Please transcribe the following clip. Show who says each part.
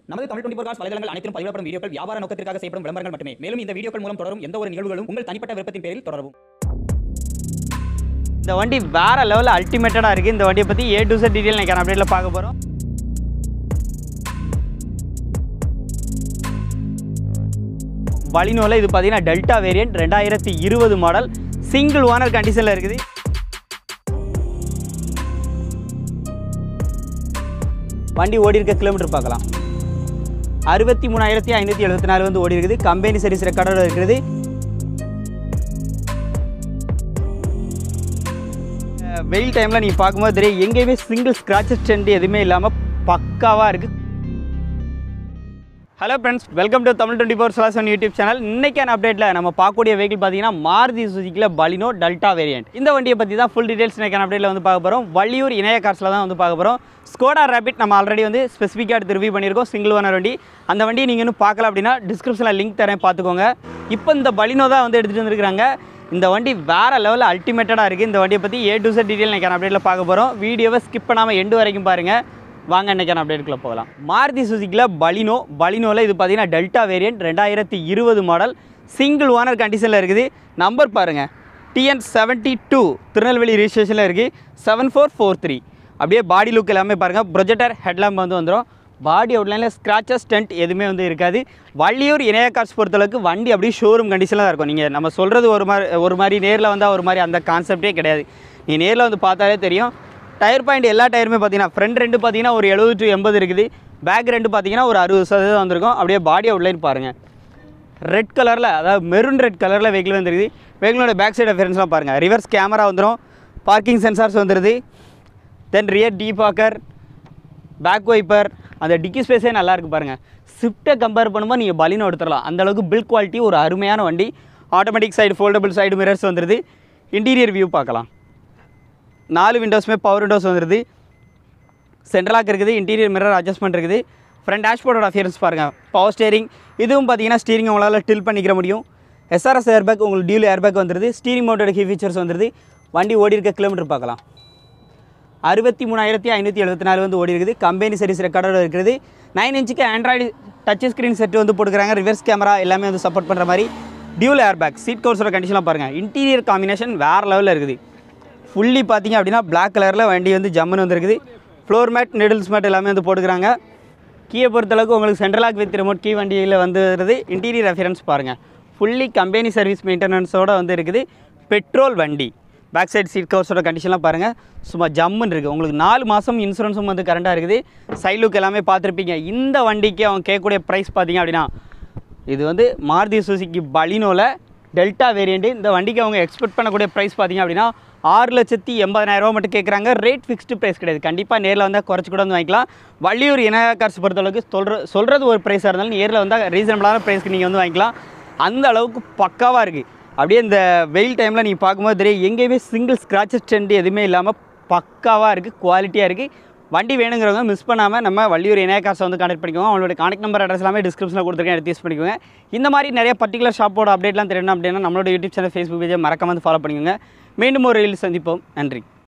Speaker 1: நமது Tamil twenty cos வலைதளங்கள் அனைத்தும் பதிவிடப்படும் வீடியோக்கள் வியாபார நோக்கத்திற்காக செய்யப்படும் விளம்பரங்கள் மட்டுமே மேலும் இந்த வீடியோக்கள் மூலம் தொடரும் எந்த ஒரு நிகழ்வுகளும் உங்கள் தனிப்பட்ட விருப்பத்தின் பேரில் தொடரவும்
Speaker 2: இந்த வண்டி வேற லெவலில் அல்டிமேட்டடாக இருக்குது இந்த வண்டியை பற்றி ஏ டு செட் டீட்டெயில் நினைக்கிறேன் அப்டேட்டில் பார்க்க போகிறோம் வலினோவில் இது பார்த்தீங்கன்னா டெல்டா வேரியன்ட் ரெண்டாயிரத்தி இருபது மாடல் சிங்கிள் ஓனர் கண்டிஷனில் இருக்குது வண்டி ஓடி இருக்க கிலோமீட்டர் பார்க்கலாம் அறுபத்தி மூணாயிரத்தி ஐநூற்றி எழுபத்தி நாலு வந்து ஓடி இருக்குது கம்பெனி சர்வீஸ் ரெக்கார்டோட இருக்குது அஹ் வெயில் டைமில் நீங்கள் பார்க்கும்போது தெரியும் எங்கேயுமே சிங்கிள் ஸ்க்ராச்சஸ் ட்ரெண்ட் எதுவுமே இல்லாமல் பக்காவாக இருக்குது hello friends welcome to Tamil twenty four சலாசன் யூடியூப் சேனல் இன்னைக்கான அப்டேட்டில் நம்ம பார்க்கக்கூடிய வெஹிக்கிள் பார்த்தீங்கன்னா மாருதி சுஜிக்கில் பலினோ டல்டா வேரியன்ட் இந்த வண்டியை பற்றி தான் ஃபுல் டீடைல்ஸ் இன்னைக்கான அப்டேட்டில் வந்து பார்க்க போகிறோம் வள்ளியூர் இணைய கார்ஸில் தான் வந்து பார்க்க போகிறோம் ஸ்கோடா ரேபிட் நம்ம ஆல்ரெடி வந்து ஸ்பெசிஃபிக்காக எடுத்து ரிவ்யூ பண்ணியிருக்கோம் சிங்கிள் ஓனர் வண்டி அந்த வண்டியை நீங்கள் இன்னும் பார்க்கல அப்படின்னா டிஸ்கிரிப்ஷனில் லிங்க் தரேன் பார்த்துக்கோங்க இப்போ இந்த பலினோ தான் வந்து எடுத்துகிட்டு வந்திருக்காங்க இந்த வண்டி வேறு லெவலில் அல்டிமேட்டடாக இருக்குது இந்த வண்டியை பற்றி ஏ டு செட் டீட்டெயில் இன்னைக்கான அப்டேட்டில் பார்க்க போகிறோம் வீடியோவை ஸ்கிப் பண்ணாமல் எண்டு வரைக்கும் பாருங்கள் வாங்க இன்னைக்கான அப்டேட்டுக்குள்ள போகலாம் மாருதி சுசுக்கியில் பலினோ பலினோவில் இது பார்த்தீங்கன்னா டெல்டா வேரியன்ட் ரெண்டாயிரத்தி இருபது மாடல் சிங்கிள் ஓனர் கண்டிஷனில் இருக்குது நம்பர் பாருங்கள் டிஎன் செவன்ட்டி டூ திருநெல்வேலி ரிஜிஸ்ட்ரேஷனில் இருக்குது செவன் ஃபோர் ஃபோர் த்ரீ அப்படியே பாடி லுக் எல்லாமே பாருங்கள் ப்ரொஜெக்டர் ஹெட்லாம்ப் வந்து வந்துடும் பாடி அவுட்லைனில் ஸ்க்ராச்சஸ் ஸ்டென்ட் எதுவுமே வந்து இருக்காது வள்ளியூர் இணைய கார்ஸ் பொறுத்தளவுக்கு வண்டி அப்படியே ஷோரூம் கண்டிஷனில் தான் இருக்கும் நீங்கள் நம்ம சொல்கிறது ஒரு மாதிரி ஒரு மாதிரி நேரில் வந்தால் ஒரு மாதிரி அந்த கான்செப்டே கிடையாது நீ நேரில் வந்து பார்த்தாலே தெரியும் டயர் பாயிண்ட் எல்லா டயருமே பார்த்தீங்கன்னா ஃப்ரண்ட் ரெண்டு பார்த்தீங்கன்னா ஒரு எழுபது டு எண்பது இருக்குது பேக் ரெண்டு பார்த்தீங்கன்னா ஒரு அறுபது சதவீதம் வந்திருக்கும் அப்படியே பாடி அவுட்லைன் பாருங்கள் ரெட் கலரில் அதாவது மெரூன் ரெட் கலரில் வெஹிக்கிள் வந்துருக்குது வெஹிக்கிளோட பேக் சைடு அஃபரன்ஸ்லாம் பாருங்கள் ரிவர்ஸ் கேமரா வந்துடும் பார்க்கிங் சென்சார்ஸ் வந்துடுது then rear defogger back wiper அந்த டிக்கி ஸ்பேஸே நல்லா இருக்கு பாருங்கள் ஸ்விஃப்ட்டை கம்பேர் பண்ணும்போது நீங்கள் பலினோ எடுத்துடலாம் அந்த அளவுக்கு பில்ட் குவாலிட்டி ஒரு அருமையான வண்டி automatic side foldable side mirrors வந்துடுது இன்டீரியர் வியூ பார்க்கலாம் நாலு விண்டோஸுமே பவர் விண்டோஸ் வந்துடுது சென்ட்ரலாக் இருக்குது இன்டீரியர் மிரர் அட்ஜஸ்ட்மெண்ட் இருக்குது ஃப்ரண்ட் டேஷ்போர்டோட அஃபியரன்ஸ் பாருங்கள் பவர் ஸ்டேரிங் இதுவும் பார்த்தீங்கன்னா ஸ்டீரிங் உங்களால் டில் பண்ணிக்கிற முடியும் எஸ்ஆர்எஸ் ஏர்பேக் உங்களுக்கு டியூல் ஏர்பேக் வந்துடுது ஸ்டீரிங் மோட்டோட கீ ஃபீச்சர்ஸ் வந்துடுது வண்டி ஓடி இருக்க கிலோமீட்டர் பார்க்கலாம் அறுபத்தி மூணாயிரத்தி ஐநூற்றி எழுபத்தி நாலு வந்து ஓடி இருக்குது கம்பெனி சர்வீஸ் ரெக்கார்டோட இருக்குது நைன் இன்ச்சுக்கு ஆண்ட்ராய்டு டச் ஸ்க்ரீன் செட் வந்து போட்டுக்கிறாங்க ரிவர்ஸ் கேமரா எல்லாமே வந்து சப்போர்ட் பண்ணுற மாதிரி டியூல் ஏர்பேக் சீட் கவர்ஸோட கண்டிஷன்லாம் பாருங்கள் இன்டீரியர் காம்பினேஷன் வேறு லெவலில் இருக்குது ஃபுல்லி பார்த்தீங்க அப்படின்னா Black கலரில் வண்டி வந்து ஜம்முன்னு வந்துருக்குது ஃப்ளோர் மேட் நெடில்ஸ் மேட் எல்லாமே வந்து போட்டுக்கிறாங்க கீயை பொறுத்தளவுக்கு உங்களுக்கு சென்ட்ரலாக் வித் ரிமோட் கீ வண்டியில் வந்துருது இன்டீரியர் ரெஃபரன்ஸ் பாருங்கள் ஃபுல்லி கம்பெனி சர்வீஸ் மெயின்டெனன்ஸோட வந்து இருக்குது பெட்ரோல் வண்டி பேக் சைடு சீட் கவர்ஸோட கண்டிஷன்லாம் பாருங்கள் சும்மா ஜம்முன்னு இருக்குது உங்களுக்கு நாலு மாதம் இன்சூரன்ஸும் வந்து கரண்டாக இருக்குது சைட் லுக் எல்லாமே பார்த்துருப்பீங்க இந்த வண்டிக்கு அவங்க கேட்கக்கூடிய ப்ரைஸ் பார்த்தீங்க அப்படின்னா இது வந்து மாருதி சுசுக்கி பலினோவில் டெல்டா வேரியண்ட்டு இந்த வண்டிக்கு அவங்க எக்ஸ்பெக்ட் பண்ணக்கூடிய ப்ரைஸ் பார்த்தீங்க அப்படின்னா ஆறு லட்சத்தி எண்பதாயிரம் ரூபா மட்டும் கேட்குறாங்க ரேட் ஃபிக்ஸ்டு ப்ரைஸ் கிடையாது கண்டிப்பாக நேரில் வந்தால் குறைச்சி கூட வந்து வாங்கிக்கலாம் வள்ளியூர் இணைய கார்ஸ் பொறுத்தளவுக்கு சொல்கிற சொல்கிறது ஒரு ப்ரைஸாக இருந்தாலும் நேரில் வந்தால் ரீசனபிளான ப்ரைஸ்க்கு நீங்கள் வந்து வாங்கிக்கலாம் அந்த அளவுக்கு பக்காவாக இருக்குது அப்படியே இந்த வெயில் டைமில் நீங்கள் பார்க்கும்போது தெரியும் எங்கேயுமே சிங்கிள் ஸ்க்ராச்சஸ் ட்ரெண்ட் எதுவுமே இல்லாமல் பக்காவாக இருக்குது குவாலிட்டியாக இருக்குது வண்டி வேணுங்கிறவங்க மிஸ் பண்ணாமல் நம்ம வள்ளியூர் இணைய காசை வந்து கான்டெக்ட் பண்ணிக்கோங்க அவங்களோட கான்டெக்ட் நம்பர் அட்ரஸ் எல்லாமே டிஸ்கிரிப்ஷனில் கொடுத்துருக்கேன் எடுத்து யூஸ் பண்ணிக்கோங்க இந்த மாதிரி நிறைய பர்டிகுலர் ஷாப்போட அப்டேட்லாம் தெரியணும் அப்படின்னா நம்மளோட யூடியூப் சேனல் ஃபேஸ்புக் பேஜை மறக்காம வந்து ஃபாலோ பண்ணிக்கோங்க மீண்டும் ஒரு ரீல் சந்திப்போம் நன்றி